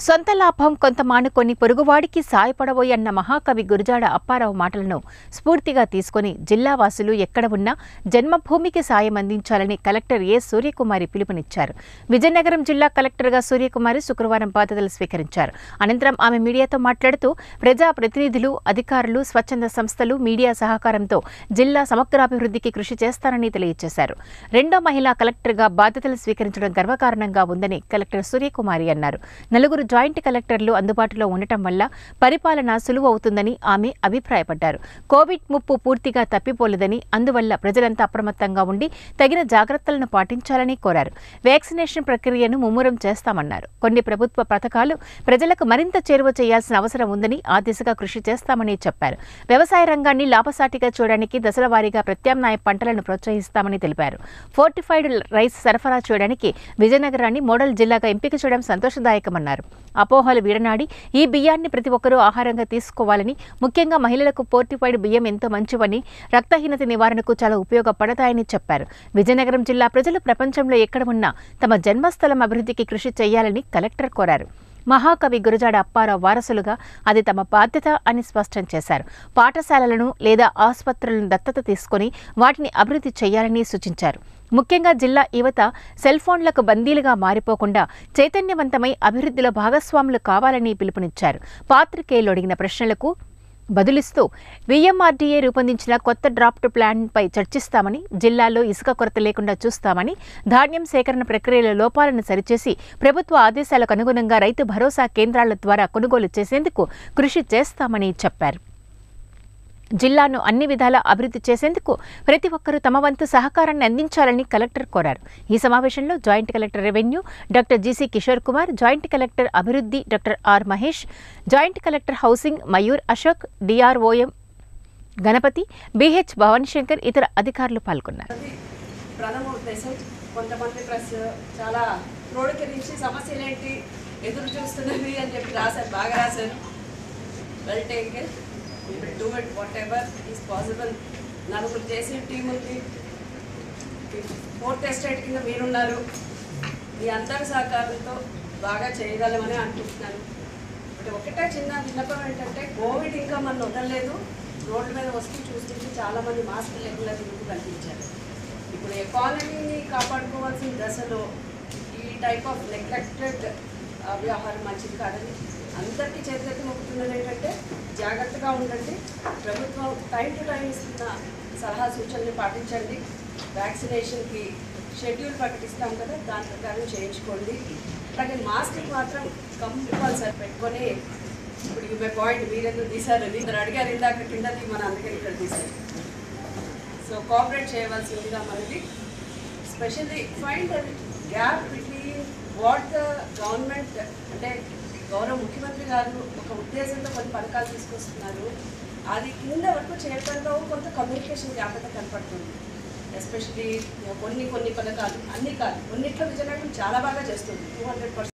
సొంత లాభం కొంత మానుకొని పొరుగువాడికి సాయపడబోయి అన్న మహాకవి గురజాడ అప్పారావు మాటలను స్ఫూర్తిగా తీసుకొని జిల్లా వాసులు ఎక్కడ ఉన్నా జన్మభూమికి సాయం అందించాలని కలెక్టర్ ఏ సూర్యకుమారి పిలుపునిచ్చారు విజయనగరం జిల్లా కలెక్టర్గా సూర్యకుమారి శుక్రవారం బాధ్యతలు స్వీకరించారు అనంతరం ఆమె మీడియాతో మాట్లాడుతూ ప్రజా ప్రతినిధులు అధికారులు స్వచ్ఛంద సంస్థలు మీడియా సహకారంతో జిల్లా సమగ్రాభివృద్ధికి కృషి చేస్తానని తెలియజేశారు రెండో మహిళా కలెక్టర్గా బాధ్యతలు స్వీకరించడం గర్వకారణంగా ఉందని కలెక్టర్ సూర్యకుమారి అన్నారు నలుగురు జాయింట్ కలెక్టర్లు అందుబాటులో ఉండటం వల్ల పరిపాలన సులువు అవుతుందని ఆమె అభిప్రాయపడ్డారు కోవిడ్ ముప్పు పూర్తిగా తప్పిపోలేదని అందువల్ల ప్రజలంతా అప్రమత్తంగా ఉండి తగిన జాగ్రత్తలను పాటించాలని కోరారు వ్యాక్సినేషన్ ప్రక్రియను ముమ్మరం చేస్తామన్నారు కొన్ని ప్రభుత్వ పథకాలు ప్రజలకు మరింత చేరువ చేయాల్సిన అవసరం ఉందని ఆ దిశగా కృషి చేస్తామని చెప్పారు వ్యవసాయ రంగాన్ని లాభసాటిగా చూడడానికి దశల వారీగా ప్రత్యామ్నాయ పంటలను ప్రోత్సహిస్తామని తెలిపారు ఫోర్టిఫైడ్ రైస్ సరఫరా చేయడానికి విజయనగరాన్ని మోడల్ జిల్లాగా ఎంపిక చేయడం సంతోషదాయకమన్నారు అపోహలు వీడనాడి ఈ బియ్యాన్ని ప్రతి ఒక్కరూ ఆహారంగా తీసుకోవాలని ముఖ్యంగా మహిళలకు ఫోర్టిఫైడ్ బియ్యం ఎంతో మంచివని రక్తహీనత నివారణకు చాలా ఉపయోగపడతాయని చెప్పారు విజయనగరం జిల్లా ప్రజలు ప్రపంచంలో ఎక్కడ ఉన్నా తమ జన్మస్థలం అభివృద్ధికి కృషి చేయాలని కలెక్టర్ కోరారు మహాకవి గురజాడ అప్పారావు వారసులుగా అది తమ బాధ్యత అని స్పష్టం చేశారు పాఠశాలలను లేదా ఆసుపత్రులను దత్తత తీసుకొని వాటిని అభివృద్ధి చేయాలని సూచించారు ముఖ్యంగా జిల్లా యువత సెల్ ఫోన్లకు బందీలుగా మారిపోకుండా చైతన్యవంతమై అభివృద్ధిలో భాగస్వాములు కావాలని పిలుపునిచ్చారు పాత్రికేయులు అడిగిన ప్రశ్నలకు బదులిస్తూ విఎంఆర్డీఏ రూపొందించిన కొత్త డ్రాఫ్ట్ ప్లాన్పై చర్చిస్తామని జిల్లాలో ఇసుక కొరత లేకుండా చూస్తామని ధాన్యం సేకరణ ప్రక్రియల లోపాలను సరిచేసి ప్రభుత్వ ఆదేశాలకు అనుగుణంగా రైతు భరోసా కేంద్రాల ద్వారా కొనుగోలు చేసేందుకు కృషి చేస్తామని చెప్పారు జిల్లాను అన్ని విధాలా అభివృద్ధి చేసేందుకు ప్రతి ఒక్కరూ తమ వంతు సహకారాన్ని అందించాలని కలెక్టర్ కోరారు ఈ సమావేశంలో joint collector revenue doctor GC Kishore Kumar joint collector అభివృద్ధి doctor R Mahesh joint collector housing Mayur Ashok DROM Ganapathi BH Bhavan Shankar ఇతర అధికారులు పాల్గొన్నారు అది ప్రథమ ఉద్దేశం కొంతమంది ప్రెస్ చాలా క్రోడీకరించి సమస్యలు ఏంటి ఎదురు చూస్తున్నవి అని చెప్పి రాశారు బాగా రాశారు well taken do it whatever is possible నలుగురు చేసిన టీం ఉంది ఫోర్త్ ఎస్టేట్ కింద మీరున్నారు మీ అందరి సహకారంతో బాగా చేయగలమని అనుకుంటున్నాను బట్ ఒకటే చిన్న విన్నపం ఏంటంటే కోవిడ్ ఇంకా మన వదలలేదు రోడ్ల మీద వస్తూ చూస్తుంటే చాలామంది మాస్క్ లేకుండా తిరుగుతూ కనిపించారు ఇప్పుడు ఎకానమీని కాపాడుకోవాల్సిన దశలో ఈ టైప్ ఆఫ్ నెగ్లెక్టెడ్ వ్యవహారం మంచిది కాదని అందరికీ చేతులెత్తి మొక్కుతున్నది ఏంటంటే జాగ్రత్తగా ఉండండి ప్రభుత్వం టైం టు టైం ఇస్తున్న సలహా సూచనలు పాటించండి వ్యాక్సినేషన్కి షెడ్యూల్ ప్రకటిస్తాం కదా దాని ప్రకారం చేయించుకోండి అలాగే మాస్క్ మాత్రం కంపల్సరీ పెట్టుకొని ఇప్పుడు ఈ పాయింట్ మీరెందుకు తీశారు ఇద్దరు అడిగారు ఇందాక కిందది మన అందుకని ఇక్కడ తీశారు సో కోఆపరేట్ చేయవలసిందిగా మనకి specially find gap between what the government అంటే గౌరవ ముఖ్యమంత్రి గారు ఒక ఉద్దేశంతో కొన్ని పథకాలు తీసుకొస్తున్నారు అది కింద వరకు చేయడంలో కొంత కమ్యూనికేషన్ గ్యాప్ అయితే కనపడుతుంది ఎస్పెషలీ కొన్ని కొన్ని పథకాలు అన్నీ కాదు కొన్నిట్లో విజయనగరం చాలా బాగా చేస్తుంది టూ హండ్రెడ్ పర్సెంట్